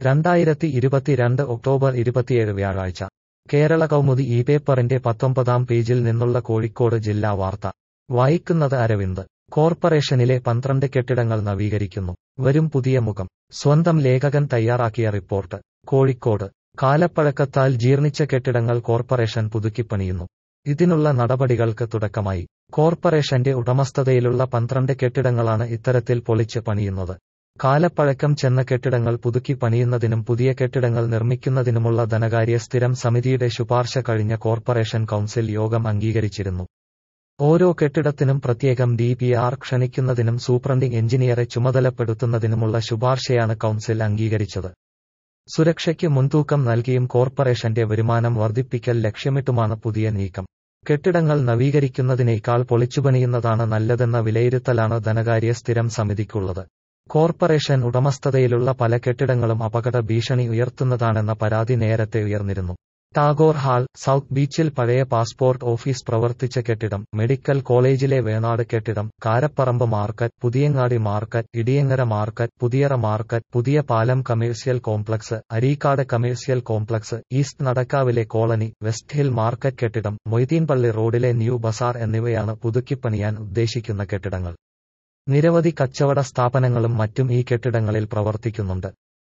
രണ്ടായിരത്തി ഇരുപത്തിരണ്ട് ഒക്ടോബർ ഇരുപത്തിയേഴ് വ്യാഴാഴ്ച കേരള കൗമുദി ഈ പേപ്പറിന്റെ പത്തൊമ്പതാം പേജിൽ നിന്നുള്ള കോഴിക്കോട് ജില്ലാ വാർത്ത വായിക്കുന്നത് അരവിന്ദ് കോർപ്പറേഷനിലെ പന്ത്രണ്ട് കെട്ടിടങ്ങൾ നവീകരിക്കുന്നു വരും പുതിയ മുഖം സ്വന്തം ലേഖകൻ തയ്യാറാക്കിയ റിപ്പോർട്ട് കോഴിക്കോട് കാലപ്പഴക്കത്താൽ ജീർണിച്ച കെട്ടിടങ്ങൾ കോർപ്പറേഷൻ പുതുക്കിപ്പണിയുന്നു ഇതിനുള്ള നടപടികൾക്ക് തുടക്കമായി കോർപ്പറേഷന്റെ ഉടമസ്ഥതയിലുള്ള പന്ത്രണ്ട് കെട്ടിടങ്ങളാണ് ഇത്തരത്തിൽ പൊളിച്ച് പണിയുന്നത് കാലപ്പഴക്കം ചെന്ന കെട്ടിടങ്ങൾ പുതുക്കി പണിയുന്നതിനും പുതിയ കെട്ടിടങ്ങൾ നിർമ്മിക്കുന്നതിനുമുള്ള ധനകാര്യ സ്ഥിരം സമിതിയുടെ ശുപാർശ കഴിഞ്ഞ കോർപ്പറേഷൻ കൗൺസിൽ യോഗം അംഗീകരിച്ചിരുന്നു ഓരോ കെട്ടിടത്തിനും പ്രത്യേകം ഡി പി ആർ ക്ഷണിക്കുന്നതിനും സൂപ്രണ്ടിംഗ് എഞ്ചിനീയറെ ചുമതലപ്പെടുത്തുന്നതിനുമുള്ള ശുപാർശയാണ് കൗൺസിൽ അംഗീകരിച്ചത് സുരക്ഷയ്ക്ക് മുൻതൂക്കം നൽകിയും കോർപ്പറേഷന്റെ വരുമാനം വർദ്ധിപ്പിക്കൽ ലക്ഷ്യമിട്ടുമാണ് പുതിയ നീക്കം കെട്ടിടങ്ങൾ നവീകരിക്കുന്നതിനേക്കാൾ പൊളിച്ചുപണിയുന്നതാണ് നല്ലതെന്ന വിലയിരുത്തലാണ് ധനകാര്യ സ്ഥിരം സമിതിക്കുള്ളത് കോർപ്പറേഷൻ ഉടമസ്ഥതയിലുള്ള പല കെട്ടിടങ്ങളും അപകട ഭീഷണി ഉയർത്തുന്നതാണെന്ന പരാതി നേരത്തെ ഉയർന്നിരുന്നു ടാഗോർ ഹാൾ സൗത്ത് ബീച്ചിൽ പഴയ പാസ്പോർട്ട് ഓഫീസ് പ്രവർത്തിച്ച കെട്ടിടം മെഡിക്കൽ കോളേജിലെ വേണാട് കെട്ടിടം Karaparamba market Puthiyangadi market Idiyangara market Puthiyara market Puthiyapalam commercial complex Areekkad commercial complex east നടക്കാവിലെ കോളനി വെസ്റ്റ് ഹിൽ മാർക്കറ്റ് കെട്ടിടം മൊയ്തീൻപള്ളി റോഡിലെ ന്യൂ ബസാർ എന്നിവയാണ് പുതുക്കിപ്പണിയാൻ ഉദ്ദേശിക്കുന്ന കെട്ടിടങ്ങൾ നിരവധി കച്ചവട സ്ഥാപനങ്ങളും മറ്റും ഈ കെട്ടിടങ്ങളിൽ പ്രവർത്തിക്കുന്നുണ്ട്